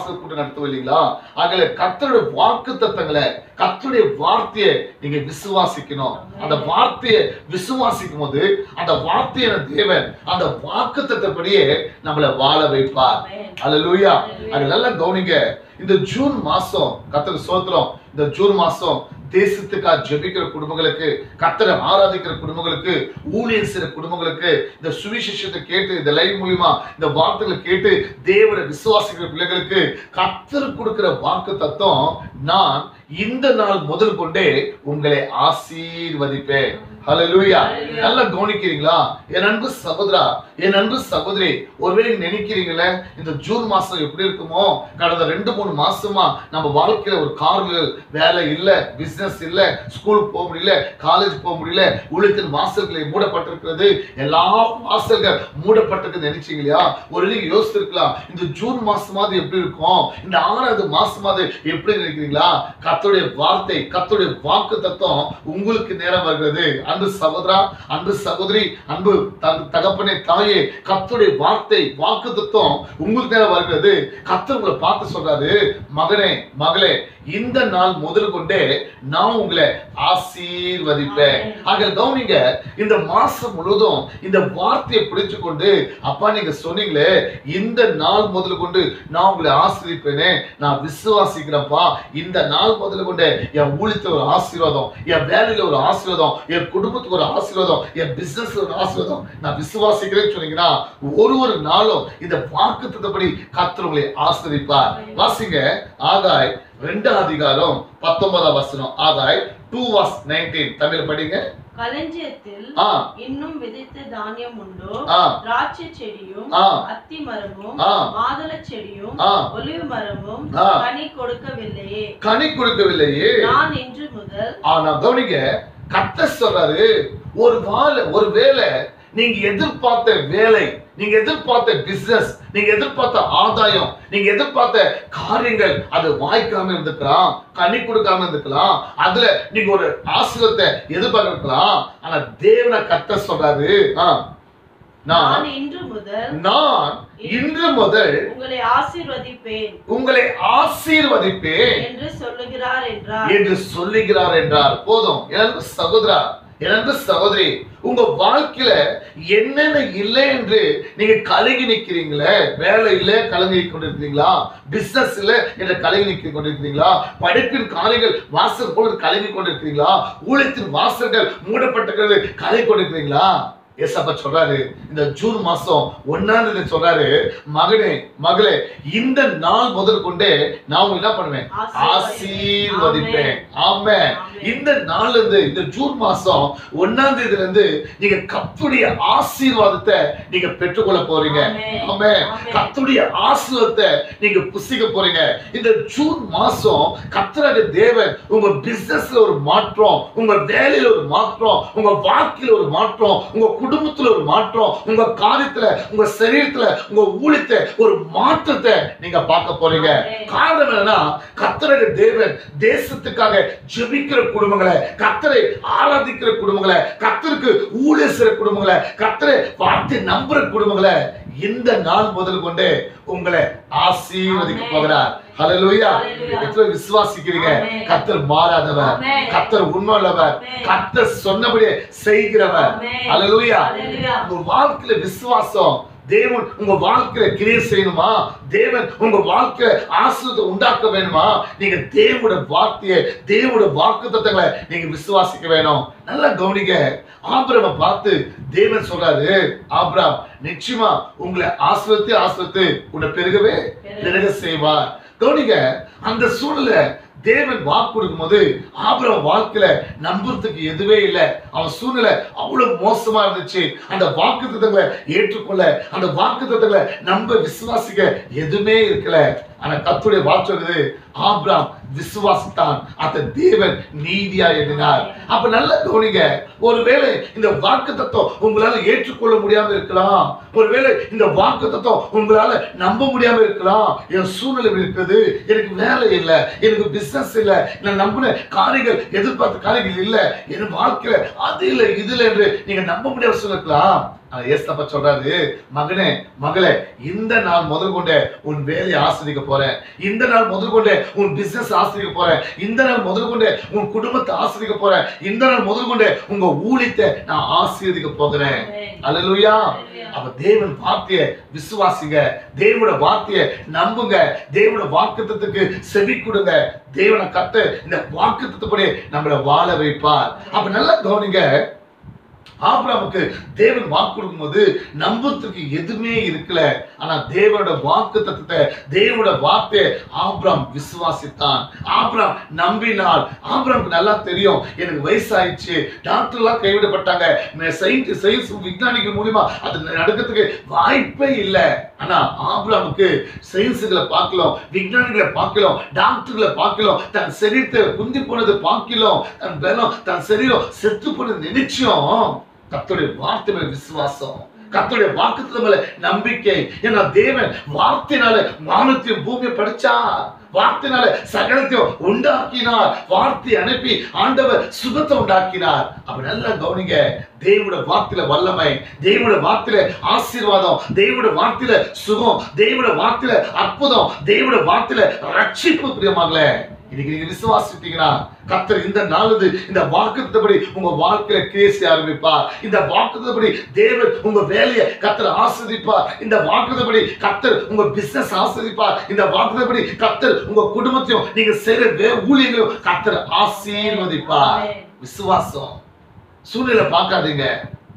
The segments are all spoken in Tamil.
உபவாச கூட்டம் நடத்துவோம் இல்லைங்களா ஆகல கர்த்தருடைய வாக்கு தத்தங்களை கர்த்தருடைய வார்த்தையை நீங்க விசுவாசிக்கணும் அந்த வார்த்தையை விசுவாசிக்கும் போது அந்த வார்த்தையான தேவன் அந்த வாக்கு தத்தப்படியே நம்மளை வாழ வைப்பார் அல்லேலூயா அது நல்லா கவனிங்க இந்த ஜூன் மாசம் கர்த்தர் சோத்திரம் இந்த ஜூன் மாசம் தேசத்துக்காக ஜெபிக்கிற குடும்பங்களுக்கு கர்த்தரை ஆராதிக்கிற குடும்பங்களுக்கு ஊழியர் செய்கிற குடும்பங்களுக்கு இந்த சுவிசேஷத்தை கேட்டு இந்த லைவ் மூலியமா இந்த வார்த்தைகளை கேட்டு தேவனை விசுவாசிக்கிற பிள்ளைகளுக்கு கர்த்தர் கொடுக்கிற வாக்கு தத்துவம் நான் இந்த நாள் முதல் கொண்டே உங்களை ஆசீர்வதிப்பேன் ஹalleluya நல்லா கவனிக்கிறீங்களா என் அன்பு சகோதரா என் அன்பு சகோதரி ஒருவேளை நீங்க நினைக்கிறீங்களே இந்த ஜூன் மாசம் எப்படி இருக்குமோ கடந்த ரெண்டு மூணு மாசமா நம்ம வாழ்க்கையில ஒரு கார்கள் வேலை இல்ல பிசினஸ் இல்ல ஸ்கூலுக்கு போக முடியல காலேஜ் போக முடியல ஊழியத்தின் வாசல்களை மூடப்பட்டிருக்கிறது எல்லா வாசல்கள் மூடப்பட்டிருக்கு நினைச்சீங்க இல்லையா ஒரு நீங்க யோசிச்சிருக்கலாம் இந்த ஜூன் மாசமாவது எப்படி இருக்கும் இந்த ஆறாவது மாசமாவது எப்படி நினைக்கிறீங்களா கர்த்தருடைய வார்த்தை கர்த்தருடைய வாக்கு தத்துவம் உங்களுக்கு நேரம் வருகிறது அன்பு சகோதரா அன்பு சகோதரி அன்பு த- தகப்பனே தாயே கர்த்தருடைய வார்த்தை வாக்கு தத்துவம் உங்களுக்கு நேரம் வருகிறது கர்த்தர் உங்களை பார்த்து சொல்றாரு மகனே மகளே இந்த நாள் முதல் கொண்டே நான் உங்களை ஆசீர்வதிப்பேன் ஆக கவனிங்க இந்த மாசம் முழுவதும் இந்த வார்த்தையை பிடிச்சு கொண்டு அப்பா நீங்க சொன்னீங்களே இந்த நாள் முதல் கொண்டு நான் உங்களை ஆசிரிப்பேனே நான் விசுவாசிக்கிறேன்ப்பா இந்த நாள் முதல் கொண்டு என் ஊழியத்துல ஒரு ஆசீர்வாதம் என் வேலையில ஒரு ஆசீர்வாதம் என் குடும்பத்துக்கு ஒரு ஆசீர்வாதம் என் பிசினஸ்ல ஒரு ஆசீர்வாதம் நான் விசுவாசிக்கிறேன்னு சொன்னீங்கன்னா ஒரு ஒரு நாளும் இந்த வாக்குத்தத்தப்படி கர்த்தர் உங்களை ஆசிரிப்பார் வாசிங்க ஆகாய் ரெண்டாம் அதிகாரம் பத்தொன்பதாம் வசனம் Haggai two verse nineteen Tamil படிங்க களஞ்சியத்தில் ஆ இன்னும் விதைத்த தானியம் உண்டோ ஆ திராட்சை செடியும் ஆ அத்தி மரமும் ஆ. மாதுள செடியும் ஆ ஒலிவ மரமும் ஆ. கனி கொடுக்கவில்லையே கனி கொடுக்கவில்லையே நான் இன்று முதல் ஆனா கவனிங்க கத்த சொல்றாரு ஒரு வாழ ஒரு வேலை நீங்க எதிர்பார்த்த வேலை நீங்க எதிர்பார்த்த பிசினஸ் நீங்க எதிர்பார்த்த ஆதாயம் நீங்க எதிர்பார்த்த காரியங்கள் அது வாய்க்காம இருந்துக்கலாம் கனி கொடுக்காம இருந்துக்கலாம் அதுல நீங்க ஒரு ஆசீர்வாதத்தை எதிர்பார்க்கலாம் ஆனா தேவனை கத்த சொல்றாரு ஆ, நான் நான் இன்று முதல் நான் இன்று முதல் உங்களை ஆசீர்வதிப்பேன் உங்களை ஆசீர்வதிப்பேன் என்று சொல்லுகிறார் என்றார் என்று சொல்லுகிறார் என்றார் போதும் எனக்கு சகோதரா எனக்கு சகோதரி உங்க வாழ்க்கையில என்னென்ன இல்லை என்று நீங்க கலங்கி நிக்கிறீங்களே வேலை இல்ல கலங்கி கொண்டிருக்கிறீங்களா பிசினஸ் இல்ல என்று கலங்கி நிக்க கொண்டிருக்கிறீங்களா படிப்பின் காரியங்கள் வாசல் போல கலங்கி கொண்டிருக்கிறீங்களா ஊழியத்தின் வாசல்கள் மூடப்பட்டிருக்கிறது கலங்கி கொண்டிருக்கிறீங்களா ஏசப்பா சொல்றாரு இந்த ஜூன் மாசம் ஒன்னாம் தேதி சொல்றாரு மகனே மகளே இந்த நாள் முதல் கொண்டே நான் உங்களுக்கு என்ன பண்ணுவேன் ஆசீர்வதிப்பேன் ஆமே இந்த நாள்ல இருந்து இந்த ஜூன் மாசம் ஒன்னாம் தேதியில இருந்து நீங்க கத்துடைய ஆசீர்வாதத்தை நீங்க பெற்றுக்கொள்ள போறீங்க ஆமென். ஆமே ஆமென். கத்துடைய ஆசீர்வாதத்தை நீங்க புசிக்க போறீங்க இந்த ஜூன் மாசம் கத்துறாங்க தேவன் உங்க பிசினஸ்ல ஒரு மாற்றம் உங்க வேலையில ஒரு மாற்றம் உங்க வாழ்க்கையில ஒரு மாற்றம் உங்க குடும்பத்துல ஒரு மாற்றம் உங்க காரியத்துல உங்க சரீரத்துல உங்க ஊழியத்தை ஒரு மாற்றத்தை நீங்க பார்க்க போறீங்க ஆமென். காரணம் என்னன்னா கத்தரக தேவன் தேசத்துக்காக ஜெபிக்கிற குடும்பங்களை கத்தரை ஆராதிக்கிற குடும்பங்களை கத்தருக்கு ஊழியர் செய்கிற குடும்பங்களை கத்தரை வார்த்தை நம்புற குடும்பங்களை இந்த நாள் முதல் கொண்டு உங்களை ஆசீர்வதிக்க ஆமென். போகிறார் ஹalleluya ஹalleluya. எத்தனை பேர் விசுவாசிக்கிறீங்க ஆமென். கத்தர் மாறாதவர் ஆமென். கத்தர் உண்மையுள்ளவர் ஆமென். கத்தர் சொன்னபடியே செய்கிறவர் ஆமென். ஹalleluya ஹalleluya. உங்க வாழ்க்கையில விசுவாசம் தேவன் உங்க வாழ்க்கையில கிரியை செய்யணுமா தேவன் உங்க வாழ்க்கையில ஆசிரியத்தை உண்டாக்க வேணுமா நீங்க தேவோட வார்த்தையை தேவோட வாக்கு தத்தங்களை நீங்க விசுவாசிக்க வேணும் நல்லா கவனிங்க ஆபிரம பார்த்து தேவன் சொல்றாரு ஆபிராம் நிச்சயமா உங்களை ஆசிரியத்தை ஆசிரியத்து உன்னை பெருகவே பெருக செய்வார் கவனிங்க அந்த சூழ்நிலை தேவன் வாக்கு கொடுக்கும்போது ஆபிரம வாழ்க்கையில நம்புறதுக்கு எதுவே இல்லை அவன் சூழ்நிலை அவ்வளவு மோசமா இருந்துச்சு அந்த வாக்கு தத்தங்களை ஏற்றுக்கொள்ள அந்த வாக்கு தத்தங்களை நம்ப விசுவாசிக்க எதுவுமே இருக்கல ஆனா கத்துடைய வாக்கு சொல்லுது ஆபிராம் விசுவாசித்தான் அந்த தேவன் நீதியா எண்ணினார் அப்ப நல்லா கவனிங்க ஒருவேளை இந்த வாக்கு தத்துவம் உங்களால ஏற்றுக்கொள்ள முடியாம இருக்கலாம் ஒருவேளை இந்த வாக்கு தத்துவம் உங்களால நம்ப முடியாம இருக்கலாம் என் சூழ்நிலை இப்படி இருக்குது எனக்கு வேலை இல்லை எனக்கு பிசினஸ் இல்லை நான் நம்பின காரியங்கள் எதிர்பார்த்த காரியங்கள் இல்லை என் வாழ்க்கையில அது இல்லை இது இல்லை என்று நீங்க நம்ப முடியாம சொல்லலாம் ஆனா ஏசப்பா சொல்றாரு மகனே மகளே இந்த நாள் முதல் கொண்டே உன் வேலையை ஆஸ்வதிக்க போறேன் இந்த நாள் முதல் கொண்டே உன் பிசினஸ் ஆஸ்வதிக்க போறேன் இந்த நாள் முதல் கொண்டே உன் குடும்பத்தை ஆஸ்வதிக்க போறேன் இந்த நாள் முதல் கொண்டே உங்க ஊழியத்தை நான் ஆசீர்வதிக்க போகிறேன் அல்லேலூயா அப்ப தேவன் வார்த்தைய விசுவாசிங்க தேவனோட வார்த்தைய நம்புங்க தேவனோட வாக்குத்தத்துக்கு செவி கொடுங்க தேவனை கத்த இந்த வாக்குத்தத்துப்படி நம்மளை வாழ வைப்பார் அப்ப நல்லா கவனிங்க ஆபிரகாமுக்கு தேவன் வாக்கு கொடுக்கும்போது நம்புறதுக்கு எதுவுமே இருக்கல ஆனா தேவனோட வாக்கு தத்துவத்தை தேவனோட வார்த்தையை ஆபிராம் விசுவாசித்தான் ஆபிராம் நம்பினார் ஆபிராமுக்கு நல்லா தெரியும் எனக்கு வயசாயிடுச்சு டாக்டர் எல்லாம் கைவிடப்பட்டாங்க சயின்ஸ் சயின்ஸ் விஞ்ஞானிகள் மூலியமா அது நடக்கிறதுக்கு வாய்ப்பே இல்லை ஆனா ஆபிராமுக்கு சயின்ஸுகளை பார்க்கலாம் விஞ்ஞானிகளை பார்க்கலாம் டாக்டர்களை பார்க்கலாம் தன் சரீரத்தை குந்தி போனது பார்க்கலாம் தன் பலம் தன் சரீரம் செத்து போனது நினைச்சோம் கர்த்தருடைய வார்த்தை மேல விசுவாசம் கர்த்தருடைய வாக்குத்தத்தம் மேல நம்பிக்கை ஏன்னா தேவன் வார்த்தையினால வானத்தையும் பூமியை படிச்சார் வார்த்தையினால சகலத்தையும் உண்டாக்கினார் வார்த்தை அனுப்பி ஆண்டவர் சுகத்தை உண்டாக்கினார் அப்ப நல்லா கவனிங்க தேவனோட வார்த்தையில வல்லமை தேவனோட வார்த்தையில ஆசீர்வாதம் தேவனோட வார்த்தையில சுகம் தேவனோட வார்த்தையில அற்புதம் தேவனோட வார்த்தையில ரட்சிப்பு பிரியமாகல இன்னைக்கு நீங்க விசுவாசித்தீங்கன்னா கர்த்தர் இந்த நாளுது இந்த வாக்குத்தபடி உங்க வாழ்க்கையில கேசி ஆரம்பிப்பார் இந்த வாக்குத்தபடி தேவன் உங்க வேலையை கர்த்தர் ஆஸ்வதிப்பார் இந்த வாக்குத்தபடி கர்த்தர் உங்க பிசினஸ் ஆஸ்வதிப்பார் இந்த வாக்குத்தபடி கர்த்தர் உங்க குடும்பத்தையும் நீங்க செய்யற வே ஊழியங்களையும் கர்த்தர் ஆசீர்வதிப்பார் விசுவாசம் சூழ்நிலை பார்க்காதீங்க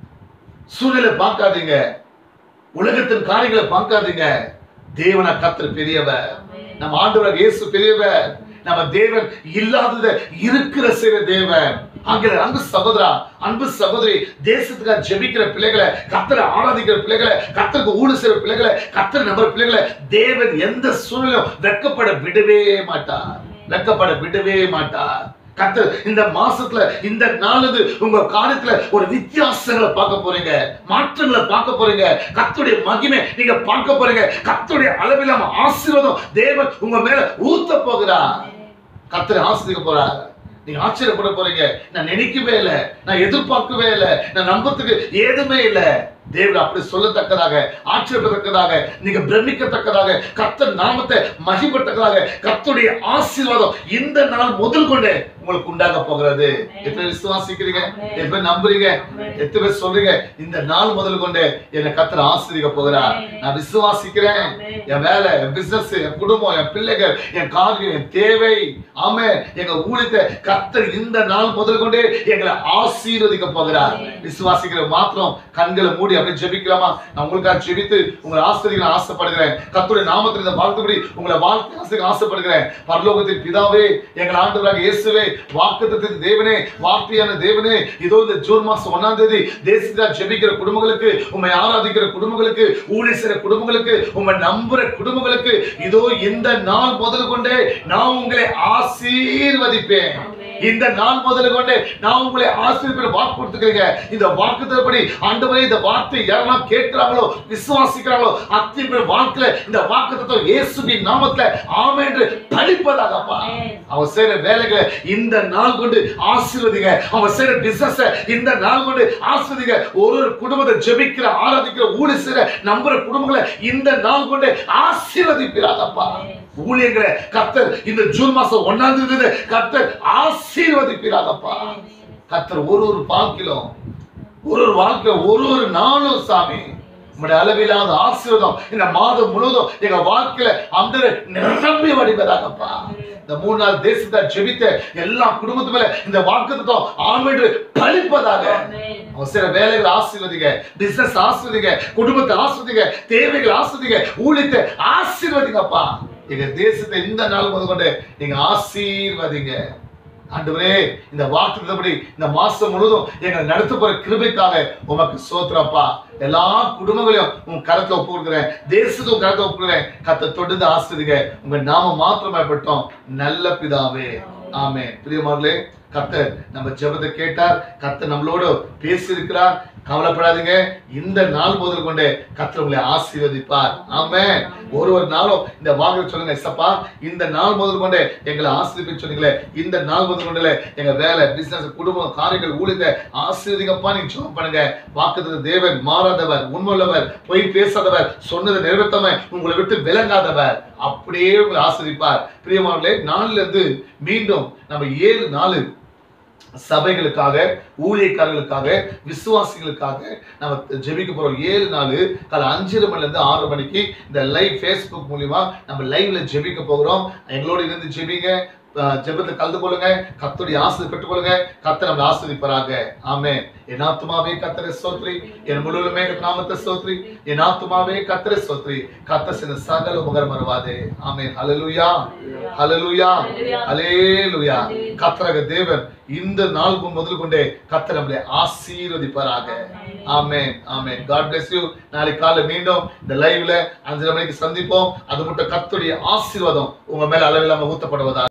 சூழ்நிலை பார்க்காதீங்க உலகத்தின் காரியங்களை பார்க்காதீங்க தேவன கர்த்தர் பெரியவர் நம்ம ஆண்டவர் இயேசு பெரியவர் நம்ம தேவன் இல்லாதத இருக்கிற செய்கிற தேவன் அங்கே அன்பு சகோதரா அன்பு சகோதரி தேசத்துக்காக ஜெபிக்கிற பிள்ளைகளை கத்தரை ஆராதிக்கிற பிள்ளைகளை கத்தருக்கு ஊடு செய்கிற பிள்ளைகளை கத்தரை நம்புற பிள்ளைகளை தேவன் எந்த சூழ்நிலையும் வெட்கப்பட விடவே மாட்டார் வெட்கப்பட விடவே மாட்டார் கத்தர் இந்த மாசத்துல இந்த நாளுது உங்க காரியத்துல ஒரு வித்தியாசங்களை பார்க்க போறீங்க மாற்றங்களை பார்க்க போறீங்க கத்துடைய மகிமை நீங்க பார்க்க போறீங்க கத்துடைய அளவில்லாம ஆசீர்வாதம் தேவன் உங்க மேல ஊத்த போகிறார் கத்தரை ஆசிரிக்க போறார் நீங்க ஆச்சரியப்பட போறீங்க நான் நினைக்கவே இல்லை நான் எதிர்பார்க்கவே இல்லை நான் நம்புறதுக்கு ஏதுமே இல்லை தேவன் அப்படி சொல்லத்தக்கதாக ஆச்சரியப்படத்தக்கதாக நீங்க பிரமிக்கத்தக்கதாக கர்த்தர் நாமத்தை மகிப்பத்தக்கதாக கர்த்தருடைய ஆசீர்வாதம் இந்த நாள் முதல் கொண்டே உங்களுக்கு உண்டாக போகிறது எத்தனை விசுவாசிக்கிறீங்க எத்தனை பேர் நம்புறீங்க எத்தனை பேர் சொல்றீங்க இந்த நாள் முதல் கொண்டே என்னை கர்த்தர் ஆசீர்வதிக்க போகிறார் நான் விசுவாசிக்கிறேன் என் வேலை என் பிசினஸ் என் குடும்பம் என் பிள்ளைகள் என் காரியம் என் தேவை ஆமே எங்க ஊழியத்தை கர்த்தர் இந்த நாள் முதல் கொண்டே எங்களை ஆசீர்வதிக்க போகிறார் விசுவாசிக்கிற மாத்திரம் கண்களை மூடி அப்படியே ஜெபிக்கலாமா நான் உங்களுக்காக ஜெபித்து உங்களை ஆசிரியர்கள் ஆசைப்படுகிறேன் கர்த்தருடைய நாமத்தில் இந்த வாழ்த்துபடி உங்களை வாழ்த்து ஆசிரியர் ஆசைப்படுகிறேன் பரலோகத்தின் பிதாவே எங்கள் ஆண்டவராக இயேசுவே வாக்குத்தத்தின் தேவனே வார்த்தையான தேவனே இதோ இந்த ஜூன் மாசம் ஒன்னாம் தேதி தேசத்தில் ஜெபிக்கிற குடும்பங்களுக்கு உண்மை ஆராதிக்கிற குடும்பங்களுக்கு ஊழி செய்கிற குடும்பங்களுக்கு உண்மை நம்புற குடும்பங்களுக்கு இதோ இந்த நாள் முதல் கொண்டே நான் உங்களை ஆசீர்வதிப்பேன் இந்த நாள் முதல் கொண்டு நான் உங்களை ஆசீர்வதிப்பேன் வாக்கு கொடுத்துக்கிறீங்க இந்த வாக்குத்தபடி ஆண்டவரே இந்த வார்த்தை யாரெல்லாம் கேட்கிறாங்களோ விசுவாசிக்கிறாங்களோ அத்தனை பேர் வாழ்க்கையில இந்த வாக்குத்தத்தம் இயேசுவின் நாமத்துல ஆமென் என்று பழிப்பதாகப்பா அவன் செய்யற வேலைகளை இந்த நாள் கொண்டு ஆசீர்வதிங்க அவன் செய்யற பிசினஸ் இந்த நாள் கொண்டு ஆசீர்வதிங்க ஒரு ஒரு குடும்பத்தை ஜெபிக்கிற ஆராதிக்கிற ஊழி செய்யற நம்புற குடும்பங்களை இந்த நாள் கொண்டு ஆசீர்வதிப்பிறாதப்பா ஊழியர்களை கர்த்தர் இந்த ஜூன் மாசம் ஒன்னாம் தேதி கர்த்தர் ஆசீர்வதிப்பிறாதப்பா கர்த்தர் ஒரு ஒரு வாழ்க்கையிலும் ஒரு ஒரு வாழ்க்கை ஒரு ஒரு நாளும் சாமி உங்களுடைய அளவில்லாத ஆசீர்வாதம் இந்த மாதம் முழுவதும் எங்க வாழ்க்கையில அந்த நிரம்பி வடிவதாகப்பா இந்த மூணு நாள் தேசத்தை ஜெபித்த எல்லா குடும்பத்து மேல இந்த வாக்குத்தம் ஆமென்று பழிப்பதாக அவன் சில வேலைகளை ஆசீர்வதிங்க பிசினஸ் ஆசீர்வதிங்க குடும்பத்தை ஆசீர்வதிங்க தேவைகளை ஆசீர்வதிங்க ஊழியத்தை ஆசீர்வதிங்கப்பா எங்க தேசத்தை இந்த நாள் முதல் கொண்டு நீங்க ஆசீர்வதிங்க ஆண்டவரே இந்த வாக்குத்தபடி இந்த மாசம் முழுவதும் எங்களை நடத்த போற கிருபைக்காக உமக்கு சோத்திரப்பா எல்லா குடும்பங்களையும் உன் கரத்துல ஒப்பு கொடுக்குறேன் தேசத்தை உன் கரத்துல ஒப்பு கொடுக்குறேன் கத்தை தொடர்ந்து ஆசிரியங்க உங்க நாம மாத்திரம் பயப்பட்டோம் நல்ல பிதாவே ஆமே பிரியமார்களே கத்தர் நம்ம ஜெபத்தை கேட்டார் கத்தர் நம்மளோட பேசியிருக்கிறார் கவலைப்படாதீங்க இந்த நாள் முதல் கொண்டு கத்தர் உங்களை ஆசீர்வதிப்பார் ஆமென் ஒரு ஒரு நாளும் இந்த வாக்கு சொல்லுங்க எசப்பா இந்த நாள் முதல் கொண்டு எங்களை ஆசீர்வதிக்க சொன்னீங்களே இந்த நாள் முதல் கொண்டு எங்க வேலை பிசினஸ் குடும்பம் காரியங்கள் ஊழியத்தை ஆசீர்வதிக்கப்பா நீங்க ஜெபம் பண்ணுங்க வாக்குத்தத்த தேவன் மாறாதவர் உண்மையுள்ளவர் பொய் பேசாதவர் சொன்னதை நிறைவேற்றாம உங்களை விட்டு விலகாதவர் அப்படியே உங்களை ஆசிரிப்பார் பிரியமானவர்களே நாளில இருந்து மீண்டும் நம்ம ஏழு நாலு சபைகளுக்காக ஊழியக்காரர்களுக்காக விசுவாசிகளுக்காக நம்ம ஜெபிக்க போறோம் ஏழு நாள் காலை அஞ்சரை மணில இருந்து ஆறு மணிக்கு இந்த லைவ் ஃபேஸ்புக் மூலியமா நம்ம லைவ்ல ஜெபிக்க போகிறோம் எங்களோட இருந்து ஜெபிங்க அஹ் ஜெபத்தில் கலந்து கொள்ளுங்க கத்துடைய ஆசிரி பெற்றுக்கொள்ளுங்க கத்த நம்மளை ஆசிரிப்பராக ஆமே என் ஆத்துமாவே கத்தரை சோத்ரி என் முழுவதுமே நாமத்தை சோத்ரி என் ஆத்துமாவே கத்தரை சோத்ரி கத்த சில சகல முகர் மறுவாதே ஆமே ஹalleluya ஹalleluya ஹalleluya கத்தரக தேவன் இந்த நாள் முதல் கொண்டே கத்த நம்மளை ஆசீர்வதிப்பாராக amen amen God bless you நாளை காலை மீண்டும் இந்த லைவ்ல அஞ்சரை மணிக்கு சந்திப்போம் அது மட்டும் கத்துடைய ஆசீர்வாதம் உங்க மேல அளவில்லாம ஊத்தப்படுவதா